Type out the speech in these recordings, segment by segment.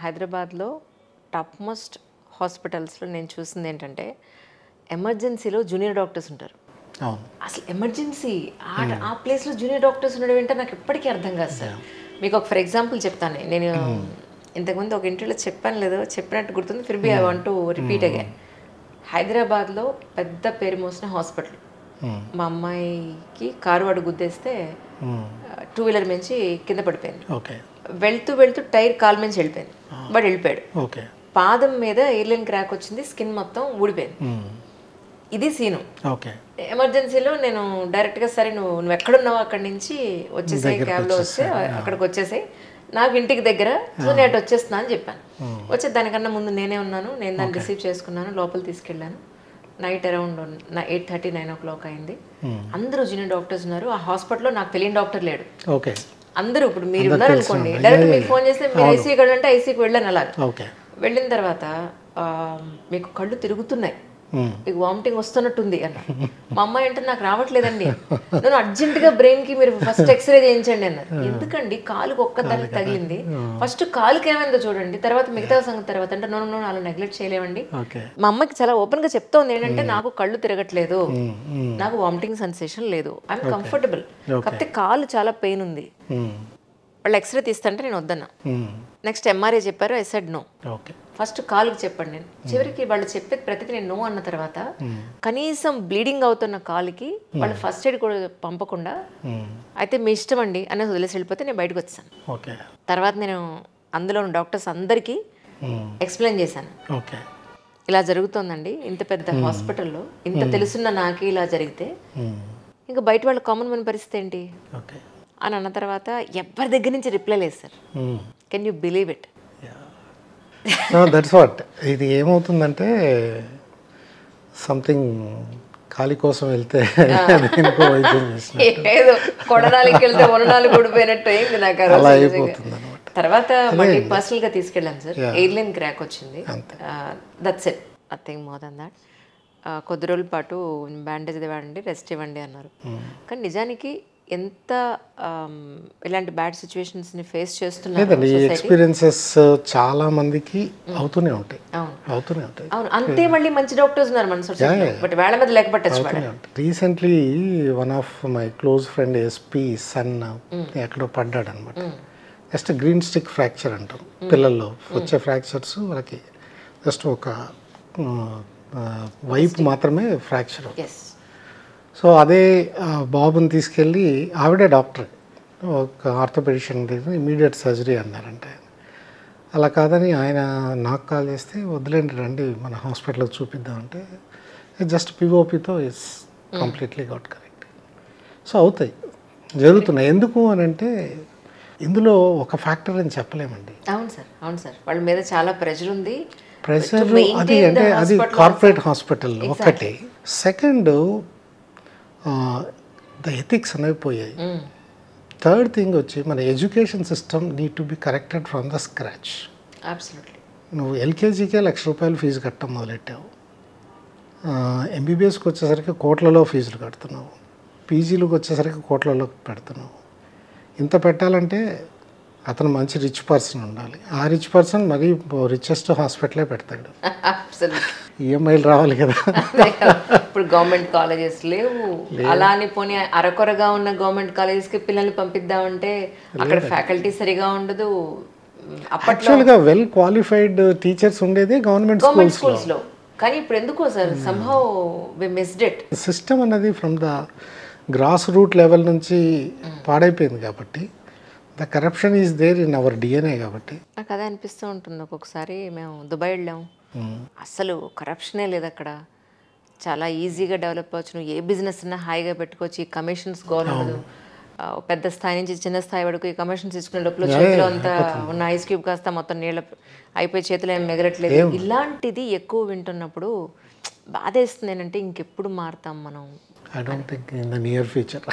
హైదరాబాద్లో top most హాస్పిటల్స్లో నేను చూసింది ఏంటంటే ఎమర్జెన్సీలో జూనియర్ డాక్టర్స్ ఉంటారు అవును అసలు ఎమర్జెన్సీ ఆ ఆ ప్లేస్లో జూనియర్ డాక్టర్స్ ఉండడం ఏంటో నాకు ఎప్పటికీ అర్థం కాదు సార్ మీకు ఒక ఫర్ ఎగ్జాంపుల్ చెప్తాను నేను ఇంతకుముందు ఒక ఇంటర్వ్యూలో చెప్పాను లేదో చెప్పినట్టు గుర్తుంది ఫిర్ బి I want to repeat again హైదరాబాద్లో పెద్ద పేరు మోసిన హాస్పిటల్ మా అమ్మాయికి కారు వాడు గుద్దేస్తే టూ వీలర్ మించి కింద పడిపోయింది ఓకే వెళ్తూ వెళ్తూ టైర్ కాల్ మించి వెళ్ళిపోయింది వాడు వెళ్ళిపోయాడు ఓకే పాదం మీద ఎయిర్లైన్ క్రాక్ వచ్చింది స్కిన్ మొత్తం ఊడిపోయింది ఇది సీను ఓకే ఎమర్జెన్సీలో నేను డైరెక్ట్గా సరే నువ్వు నువ్వు ఎక్కడున్నావు అక్కడి నుంచి వచ్చేసాయి క్యాబ్లో వస్తే అక్కడికి వచ్చేసాయి నాకు ఇంటికి దగ్గర సో నేను అటు వచ్చేస్తున్నా అని చెప్పాను వచ్చే దానికన్నా ముందు నేనే ఉన్నాను నేను దాన్ని రిసీవ్ చేసుకున్నాను లోపల తీసుకెళ్ళాను night around eight thirty nine o'clock అయింది అందరూ జూనియర్ డాక్టర్స్ ఉన్నారు ఆ హాస్పిటల్లో నాకు తెలియని డాక్టర్ లేడు ఓకే అందరూ ఇప్పుడు మీరు ఉన్నారు అనుకోండి డైరెక్ట్ మీకు ఫోన్ చేస్తే మీరు ఐసీకి వెళ్ళంటే ఐసీకి వెళ్ళాను అలాగా ఓకే వెళ్ళిన తర్వాత ఆ, మీకు కళ్ళు తిరుగుతున్నాయి మీకు వామిటింగ్ వస్తున్నట్టుంది అన్న మా అమ్మాయి అంటే నాకు రావట్లేదండి నేను అర్జెంట్ గా బ్రెయిన్ కి మీరు ఫస్ట్ ఎక్స్రే చేయించండి అన్నారు ఎందుకండి కాలుకి ఒక్కదానికి తగిలింది ఫస్ట్ కాలుకి ఏమైందో చూడండి తర్వాత మిగతా సంగతి తర్వాత అంటే నో నో అలా నెగ్లెక్ట్ చేయలేమండి ఓకే మా అమ్మకి చాలా ఓపెన్ గా చెప్తోంది ఏంటంటే నాకు కళ్ళు తిరగట్లేదు నాకు వామిటింగ్ సెన్సేషన్ లేదు ఐఎమ్ కంఫర్టబుల్ కాకపోతే కాలు చాలా పెయిన్ ఉంది వాళ్ళు ఎక్స్రే తీస్తుంటే నేను వద్దన్నా నెక్స్ట్ ఎంఆర్ఐ చెప్పారు I said no okay first కాలుకి చెప్పండి నేను చివరికి వాళ్ళు చెప్పేది ప్రతిదీ నేను నో అన్న తర్వాత కనీసం బ్లీడింగ్ అవుతున్న కాలుకి వాళ్ళు ఫస్ట్ ఎయిడ్ కూడా పంపకుండా అయితే మీ ఇష్టం అండి అనేది వదిలేసి వెళ్ళిపోతే నేను బయటకు వచ్చాను ఓకే తర్వాత నేను అందులో ఉన్న డాక్టర్స్ అందరికీ ఎక్స్ప్లెయిన్ చేశాను ఓకే ఇలా జరుగుతోందండి ఇంత పెద్ద హాస్పిటల్లో ఇంత తెలుసున్న నాకే ఇలా జరిగితే ఇంకా బయట వాళ్ళ కామన్ మన పరిస్థితి ఏంటి ఓకే అని అన్న తర్వాత ఎవరి దగ్గర నుంచి రిప్లై లేదు sir can you believe it that's what ఇది ఏమవుతుందంటే సంథింగ్ ఖాళీ కోసం వెళ్తే దేనికో వైద్యం చేసిన ఏదో కొడనాలికి వెళ్తే వననాలు ఊడిపోయినట్టు అయింది నాకు ఆ రోజు అలా నిజంగా. అయిపోతుంది అనమాట తర్వాత మళ్ళీ పర్సనల్ గా తీసుకెళ్ళాం సార్ ఎయిర్లైన్ క్రాక్ వచ్చింది that's it nothing more than that కొద్ది రోజుల పాటు బ్యాండేజ్ ఇవ్వండి రెస్ట్ ఇవ్వండి అన్నారు కానీ నిజానికి ఎంత um, ఇలాంటి బ్యాడ్ సిచ్యువేషన్స్ ని ఫేస్ చేస్తున్నారు లేదండి ఈ ఎక్స్పీరియన్సెస్ చాలా మందికి అవుతూనే ఉంటాయి అవును అవుతూనే ఉంటాయి అవును అంతే మళ్ళీ మంచి డాక్టర్స్ ఉన్నారు మన సొసైటీలో బట్ వేళ మీద లేకపోతే recently one of my close friend SP son ఎక్కడో పడ్డాడు అనమాట జస్ట్ గ్రీన్ స్టిక్ ఫ్రాక్చర్ అంటాం పిల్లల్లో వచ్చే ఫ్రాక్చర్స్ వాళ్ళకి జస్ట్ ఒక వైపు మాత్రమే ఫ్రాక్చర్ ఎస్ సో అదే ఆ, బాబుని తీసుకెళ్ళి ఆవిడే డాక్టర్ ఒక ఆర్థోపెడిషన్ ఇమీడియట్ సర్జరీ అన్నారంటే అలా కాదని ఆయన నాకు కాల్ చేస్తే వదిలేండి రండి మన హాస్పిటల్లో చూపిద్దామంటే జస్ట్ పిఓపితో is completely got correct so అవుతాయి జరుగుతున్నాయి ఎందుకు అని అంటే ఇందులో ఒక ఫ్యాక్టర్ అని చెప్పలేమండి అవును సార్ అవును సార్ వాళ్ళ మీద చాలా ప్రెషర్ ఉంది ప్రెషర్ To maintain అది the అంటే అది hospital కార్పొరేట్ హాస్పిటల్ ఒకటి సెకండ్ ద ఎథిక్స్ అనేవి పోయాయి Mm. థర్డ్ థింగ్ వచ్చి మన education system need to be corrected from the scratch absolutely నువ్వు ఎల్కేజీకే లక్ష రూపాయలు ఫీజు కట్టడం మొదలెట్టావు ఎంబీబీఎస్కి వచ్చేసరికి కోట్లలో ఫీజులు కడుతున్నావు పీజీలకు వచ్చేసరికి కోట్లలో పెడుతున్నావు ఇంత పెట్టాలంటే అతను మంచి రిచ్ పర్సన్ ఉండాలి ఆ రిచ్ పర్సన్ మరీ రిచెస్ట్ హాస్పిటలే పెడతాడు అబ్సల్యూట్లీ ఈఎంఐలు రావాలి కదా ఇప్పుడు గవర్నమెంట్ కాలేజెస్ లేవు అలా అని పోనీ అరకొరగా ఉన్న గవర్నమెంట్ కాలేజెస్ కి పిల్లల్ని పంపిద్దామంటే అక్కడ ఫ్యాకల్టీ సరిగా ఉండదు అప్పట్లో యాక్చువల్గా వెల్ క్వాలిఫైడ్ టీచర్స్ ఉండేది గవర్నమెంట్ గవర్నమెంట్ స్కూల్స్ స్కూల్స్ లో కానీ ఇప్పుడు ఎందుకో sir somehow we missed it system అన్నది from the grass root level నుంచి పాడైపోయింది కాబట్టి the corruption is there in our DNA కాబట్టి నాకు అదే అనిపిస్తూ ఉంటుంది ఒక్కొక్కసారి మేము దుబాయ్ వెళ్ళాం అసలు కరప్షనే లేదు అక్కడ చాలా ఈజీగా డెవలప్ అవ్వచ్చు నువ్వు ఏ బిజినెస్ ఉన్నా హాయిగా పెట్టుకోవచ్చు ఈ కమిషన్స్ గోల్ ఉండదు ఆ, పెద్ద స్థాయి నుంచి చిన్న స్థాయి వరకు ఈ కమిషన్స్ ఇచ్చుకునే లోపల చేతిలో అంతా ఉన్న ఐస్ క్యూబ్ కాస్త మొత్తం నీళ్ళ అయిపోయి చేతిలో ఏం మిగలట్లేదు ఇలాంటిది ఎక్కువ వింటున్నప్పుడు బాధేస్తుంది ఏంటంటే ఇంకెప్పుడు మారుతాం మనం I don't think in the near future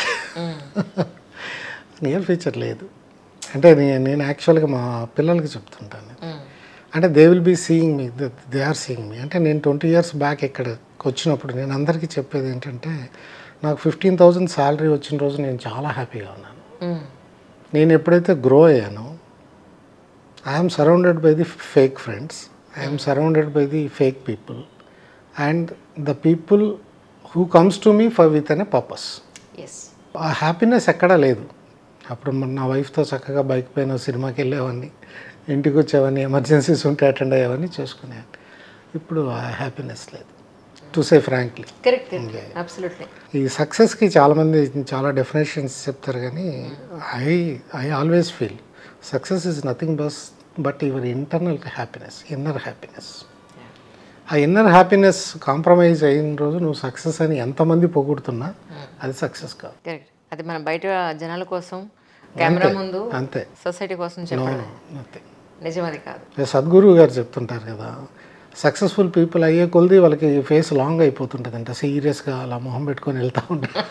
near future లేదు అంటే నే- నేను యాక్చువల్గా మా పిల్లలకి చెప్తుంటాను అంటే they will be seeing me they are seeing me అంటే నేను ట్వంటీ ఇయర్స్ బ్యాక్ ఇక్కడికి వచ్చినప్పుడు నేను అందరికీ చెప్పేది ఏంటంటే నాకు ఫిఫ్టీన్ థౌజండ్ శాలరీ వచ్చిన రోజు నేను చాలా హ్యాపీగా ఉన్నాను మ్మ్. నేను ఎప్పుడైతే గ్రో అయ్యానో I'm surrounded by the fake friends I'm surrounded by the fake people and the people who comes to me for with అనే పర్పస్ ఎస్ ఆ హ్యాపీనెస్ ఎక్కడా లేదు అప్పుడు మన నా వైఫ్తో చక్కగా బైక్ పైన సినిమాకి వెళ్ళేవాడిని ఇంటికి వచ్చేవాడిని ఎమర్జెన్సీస్ ఉంటే అటెండ్ అయ్యేవాడిని చేసుకునేవాడిని ఇప్పుడు ఆ హ్యాపీనెస్ లేదు to say frankly correct correct absolutely ఈ సక్సెస్కి చాలామంది చాలా డెఫినేషన్స్ చెప్తారు కానీ I I always feel success is nothing బస్ but your internal happiness inner happiness ఆ ఇన్నర్ హ్యాపీనెస్ కాంప్రమైజ్ అయిన రోజు నువ్వు సక్సెస్ అని ఎంతమంది పొగుడుతున్నా అది సక్సెస్ కాదు కరెక్ట్ అది మన బయట జనాల కోసం కెమెరా ముందు అంతే సొసైటీ కోసం చెప్పడం అంతే నిజం అది కాదు సద్గురు గారు చెప్తుంటారు కదా సక్సెస్ఫుల్ పీపుల్ అయ్యే కొలది వాళ్ళకి ఫేస్ లాంగ్ అయిపోతుంటుంది అంటే సీరియస్గా అలా మొహం పెట్టుకొని వెళ్తూ ఉంటారు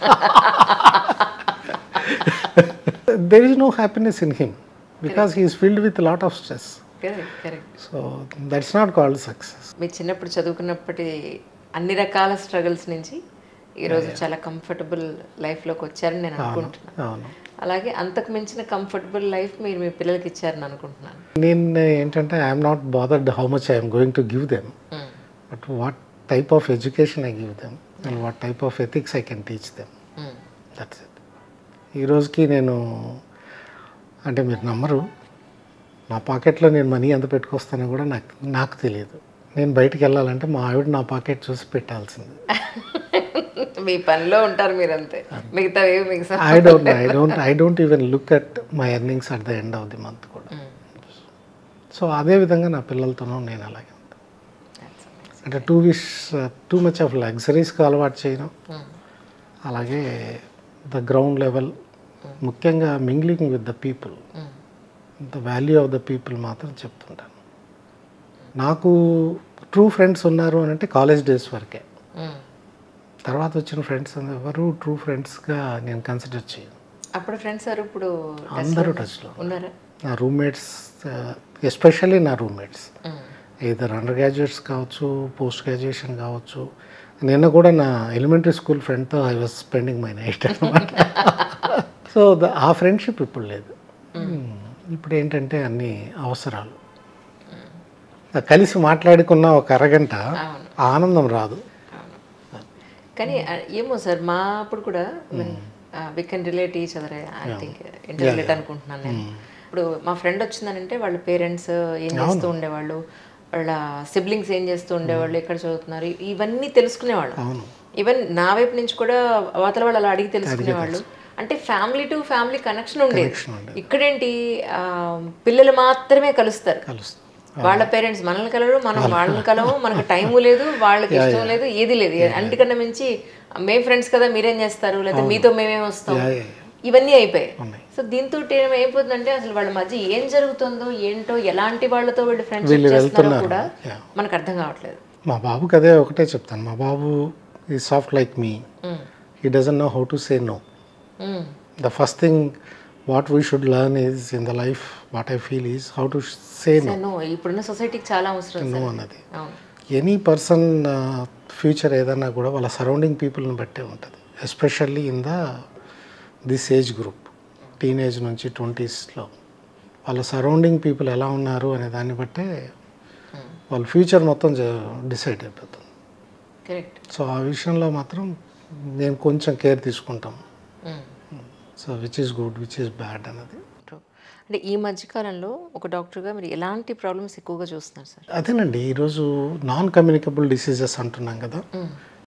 there is no happiness in him because he is filled with lot of stress correct correct so that's not called success మీరు చిన్నప్పుడు చదువుకున్నప్పటి అన్ని రకాల స్ట్రగుల్స్ నుంచి ఈరోజు చాలా కంఫర్టబుల్ లైఫ్లోకి వచ్చారని నేను అనుకుంటున్నాను అవును అలాగే అంతకు మించిన కంఫర్టబుల్ లైఫ్ మీరు మీ పిల్లలకి ఇచ్చారని అనుకుంటున్నాను నేను ఏంటంటే I'm not bothered how much I'm going to give them Mm. But what type of education I give them and what type of ethics I can teach them Mm. That's it ఈ రోజుకి నేను అంటే మీరు నమ్మరు నా పాకెట్లో నేను money ఎంత పెట్టుకొస్తానో కూడా నాకు నాకు తెలియదు నేను బయటికి వెళ్ళాలంటే మా ఆవిడ నా పాకెట్ చూసి పెట్టాల్సింది మీ పనిలో ఉంటారు మీరు అంతే మిగతా ఏవి మీకు సం- I don't I don't I don't even look at my earnings at the end of the month కూడా Mm. సో అదే విధంగా నా పిల్లలతోనూ నేను అలాగే ఉంటాను That's amazing. అంటే టూ విష్ టూ మచ్ ఆఫ్ లగ్జరీస్కి అలవాటు చేయను Mm. అలాగే ద గ్రౌండ్ లెవెల్ ముఖ్యంగా mingling with the people Mm. The value of the people మాత్రం చెప్తుంటాను నాకు ట్రూ ఫ్రెండ్స్ ఉన్నారు అని అంటే కాలేజ్ డేస్ వరకే Mm. తర్వాత వచ్చిన ఫ్రెండ్స్ ఎవరు ట్రూ ఫ్రెండ్స్గా నేను కన్సిడర్ చేయను అప్పుడు ఫ్రెండ్స్ సార్ ఇప్పుడు అందరూ టచ్లో ఉన్నారా నా రూమ్మేట్స్ ఎస్పెషల్లీ నా రూమ్మేట్స్ Mm. ఇద్దరు అండర్ గ్రాడ్యుయేట్స్ కావచ్చు పోస్ట్ గ్రాడ్యుయేషన్ కావచ్చు నిన్న కూడా నా ఎలిమెంటరీ స్కూల్ ఫ్రెండ్తో I was spending my night అనమాట సో ద ఆ ఫ్రెండ్షిప్ ఇప్పుడు లేదు ఇప్పుడు ఏంటంటే అన్ని అవసరాలు కలిసి మాట్లాడుకున్న ఒక అరగంట అవును. ఆనందం రాదు కానీ ఆ, ఏమో సార్ మా అప్పుడు కూడా we can relate each other I think interrelate అనుకుంటున్నాను నేను ఇప్పుడు మా ఫ్రెండ్ వచ్చిందనంటే వాళ్ళ పేరెంట్స్ ఏం చేస్తూ ఉండేవాళ్ళు వాళ్ళ సిబ్లింగ్స్ ఏం చేస్తూ ఉండేవాళ్ళు ఎక్కడ చదువుతున్నారు ఇవన్నీ తెలుసుకునేవాళ్ళు అవును ఈవెన్ నా వైపు నుంచి కూడా అవతల వాళ్ళు అలా అడిగి తెలుసుకునేవాళ్ళు అంటే ఫ్యామిలీ టు ఫ్యామిలీ కనెక్షన్ ఉండేది ఇక్కడేంటి ఆ, పిల్లలు మాత్రమే కలుస్తారు కలుస్తుంది వాళ్ళ పేరెంట్స్ మనల్ని కలరు మనం వాళ్ళని కలము మనకు టైము లేదు వాళ్ళకి ఇష్టం లేదు ఏది లేదు అన్నిటికన్నా మించి మేం ఫ్రెండ్స్ కదా మీరేం చేస్తారు లేదా మీతో మేమేం వస్తాం యా, యా, యా. ఇవన్నీ అయిపోయాయి ఉన్నాయి. సో దీంతో ఏమైపోతుందంటే అసలు వాళ్ళ మధ్య ఏం జరుగుతుందో ఏంటో ఎలాంటి వాళ్ళతో వీళ్ళు ఫ్రెండ్షిప్ వీళ్ళు చేస్తున్నారో వెళ్తున్నారు. కూడా Yeah. మనకు అర్థం కావట్లేదు మా బాబుకి అదే ఒకటే చెప్తాను మా బాబు ఈ soft like me Mm. He doesn't know how to say no Mm. the first thing what we should learn is in the life what i feel is how to say no no ఇప్పుడున్న సొసైటీకి చాలా అవసరం no sir అన్నది అవును any person future ఏదన్నా కూడా వాళ్ళ surrounding పీపుల్ని బట్టే ఉంటుంది especially in the this age group teenage నుంచి ట్వంటీస్లో వాళ్ళ సరౌండింగ్ పీపుల్ ఎలా ఉన్నారు అనే దాన్ని బట్టే వాళ్ళ ఫ్యూచర్ మొత్తం డిసైడ్ అయిపోతుంది కరెక్ట్ సో ఆ విషయంలో మాత్రం నేను కొంచెం కేర్ తీసుకుంటాం so which is good which is bad అన్నది అంటే ఈ మధ్యకాలంలో ఒక డాక్టర్గా మీరు ఎలాంటి ప్రాబ్లమ్స్ ఎక్కువగా చూస్తున్నారు సార్ అదేనండి ఈరోజు నాన్ కమ్యూనికబుల్ డిసీజెస్ అంటున్నాం కదా